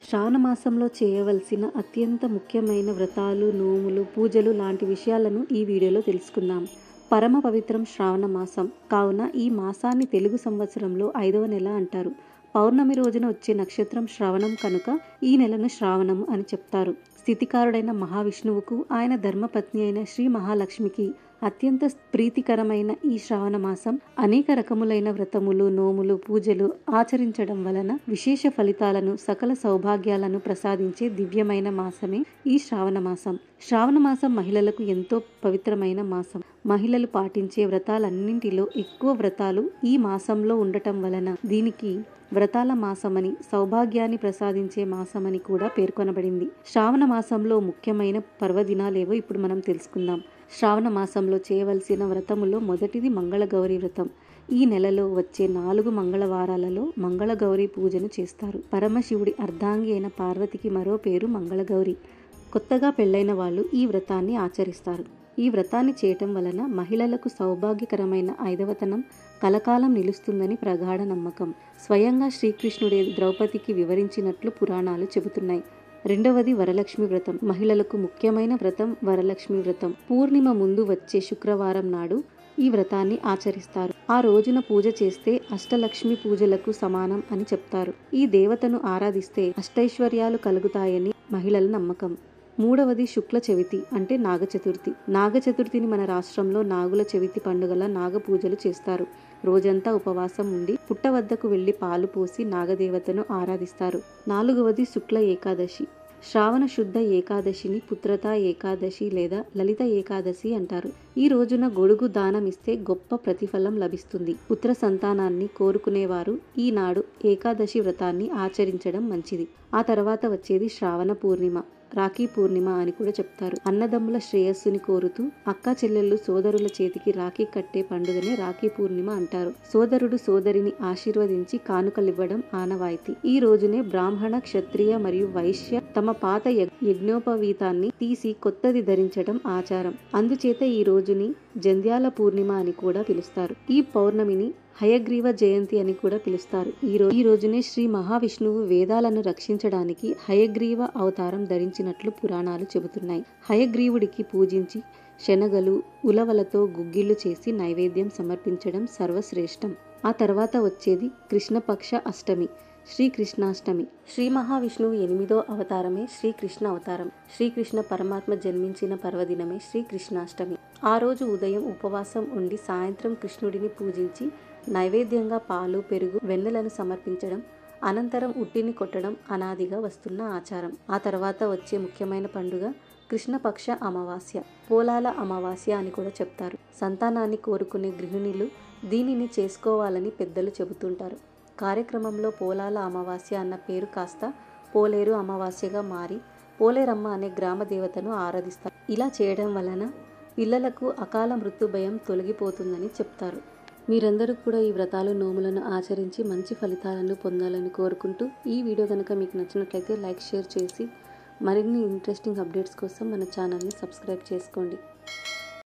శ్రావణ మాసంలో చేయవలసిన అత్యంత ముఖ్యమైన వ్రతాలు నోములు పూజలు లాంటి విషయాలను ఈ వీడియోలో తెలుసుకుందాం పరమ పవిత్రం శ్రావణ మాసం కావున ఈ మాసాన్ని తెలుగు సంవత్సరంలో ఐదవ నెల అంటారు పౌర్ణమి రోజున వచ్చే నక్షత్రం శ్రవణం కనుక ఈ నెలను శ్రావణం అని చెప్తారు స్థితికారుడైన మహావిష్ణువుకు ఆయన ధర్మపత్ని అయిన శ్రీ మహాలక్ష్మికి అత్యంత ప్రీతికరమైన ఈ శ్రావణ మాసం అనేక రకములైన వ్రతములు నోములు పూజలు ఆచరించడం వలన విశేష ఫలితాలను సకల సౌభాగ్యాలను ప్రసాదించే దివ్యమైన మాసమే ఈ శ్రావణ మాసం శ్రావణ మాసం మహిళలకు ఎంతో పవిత్రమైన మాసం మహిళలు పాటించే వ్రతాలన్నింటిలో ఎక్కువ వ్రతాలు ఈ మాసంలో ఉండటం వలన దీనికి వ్రతాల మాసమని సౌభాగ్యాన్ని ప్రసాదించే మాసమని కూడా పేర్కొనబడింది శ్రావణ మాసంలో ముఖ్యమైన పర్వదినాలేవో ఇప్పుడు మనం తెలుసుకుందాం శ్రావణ మాసంలో చేయవలసిన వ్రతములో మొదటిది మంగళగౌరి వ్రతం ఈ నెలలో వచ్చే నాలుగు మంగళవారాలలో మంగళగౌరి పూజను చేస్తారు పరమశివుడి అర్ధాంగి అయిన పార్వతికి మరో పేరు మంగళగౌరి కొత్తగా పెళ్లైన వాళ్ళు ఈ వ్రతాన్ని ఆచరిస్తారు ఈ వ్రతాన్ని చేయటం వలన మహిళలకు సౌభాగ్యకరమైన ఐదవతనం కలకాలం నిలుస్తుందని ప్రగాఢ నమ్మకం స్వయంగా శ్రీకృష్ణుడే ద్రౌపదికి వివరించినట్లు పురాణాలు చెబుతున్నాయి రెండవది వరలక్ష్మి వ్రతం మహిళలకు ముఖ్యమైన వ్రతం వరలక్ష్మి వ్రతం పూర్ణిమ ముందు వచ్చే శుక్రవారం నాడు ఈ వ్రతాన్ని ఆచరిస్తారు ఆ రోజున పూజ చేస్తే అష్టలక్ష్మి పూజలకు సమానం అని చెప్తారు ఈ దేవతను ఆరాధిస్తే అష్టైశ్వర్యాలు కలుగుతాయని మహిళల నమ్మకం మూడవది శుక్ల చవితి అంటే నాగ చతుర్థి నాగ చతుర్థిని మన రాష్ట్రంలో నాగుల చవితి పండుగల నాగ పూజలు చేస్తారు రోజంతా ఉపవాసం ఉండి పుట్ట వద్దకు వెళ్లి పాలు పోసి నాగదేవతను ఆరాధిస్తారు నాలుగవది శుక్ల ఏకాదశి శ్రావణ శుద్ధ ఏకాదశిని పుత్రత ఏకాదశి లేదా లలిత ఏకాదశి అంటారు ఈ రోజున గొడుగు దానం ఇస్తే గొప్ప ప్రతిఫలం లభిస్తుంది పుత్ర సంతానాన్ని కోరుకునేవారు ఈనాడు ఏకాదశి వ్రతాన్ని ఆచరించడం మంచిది ఆ తర్వాత వచ్చేది శ్రావణ పూర్ణిమ రాఖీ పూర్ణిమ అని కూడా చెప్తారు అన్నదమ్ముల శ్రేయస్సుని కోరుతూ అక్క చెల్లెళ్ళు సోదరుల చేతికి రాఖీ కట్టే పండుగనే రాఖీ పూర్ణిమ అంటారు సోదరుడు సోదరిని ఆశీర్వదించి కానుకలివ్వడం ఆనవాయితీ ఈ రోజునే బ్రాహ్మణ క్షత్రియ మరియు వైశ్య తమ పాత యజ్ఞోపవీతాన్ని తీసి కొత్తది ధరించడం ఆచారం అందుచేత ఈ రోజుని జంధ్యాల పూర్ణిమ అని కూడా పిలుస్తారు ఈ పౌర్ణమిని హయగ్రీవ జయంతి అని కూడా పిలుస్తారు ఈ రోజు ఈ రోజునే శ్రీ మహావిష్ణువు వేదాలను రక్షించడానికి హయగ్రీవ అవతారం ధరించినట్లు పురాణాలు చెబుతున్నాయి హయగ్రీవుడికి పూజించి శనగలు ఉలవలతో గుగ్గిళ్లు చేసి నైవేద్యం సమర్పించడం సర్వశ్రేష్టం ఆ తర్వాత వచ్చేది కృష్ణపక్ష అష్టమి శ్రీకృష్ణాష్టమి శ్రీ మహావిష్ణువు ఎనిమిదో అవతారమే శ్రీకృష్ణ అవతారం శ్రీకృష్ణ పరమాత్మ జన్మించిన పర్వదినమే శ్రీకృష్ణాష్టమి ఆ రోజు ఉదయం ఉపవాసం ఉండి సాయంత్రం కృష్ణుడిని పూజించి నైవేద్యంగా పాలు పెరుగు వెన్నెలను సమర్పించడం అనంతరం ఉట్టిని కొట్టడం అనాదిగా వస్తున్న ఆచారం ఆ తర్వాత వచ్చే ముఖ్యమైన పండుగ కృష్ణపక్ష అమావాస్య పోలాల అమావాస్య అని కూడా చెప్తారు సంతానాన్ని కోరుకునే గృహిణులు దీనిని చేసుకోవాలని పెద్దలు చెబుతుంటారు కార్యక్రమంలో పోలాల అమావాస్య అన్న పేరు కాస్త పోలేరు అమావాస్యగా మారి పోలేరమ్మ అనే గ్రామ దేవతను ఆరాధిస్తారు ఇలా చేయడం వలన పిల్లలకు అకాల మృత్యు భయం తొలగిపోతుందని చెప్తారు మీరందరూ కూడా ఈ వ్రతాలు నోములను ఆచరించి మంచి ఫలితాలను పొందాలని కోరుకుంటూ ఈ వీడియో కనుక మీకు నచ్చినట్లయితే లైక్ షేర్ చేసి మరిన్ని ఇంట్రెస్టింగ్ అప్డేట్స్ కోసం మన ఛానల్ని సబ్స్క్రైబ్ చేసుకోండి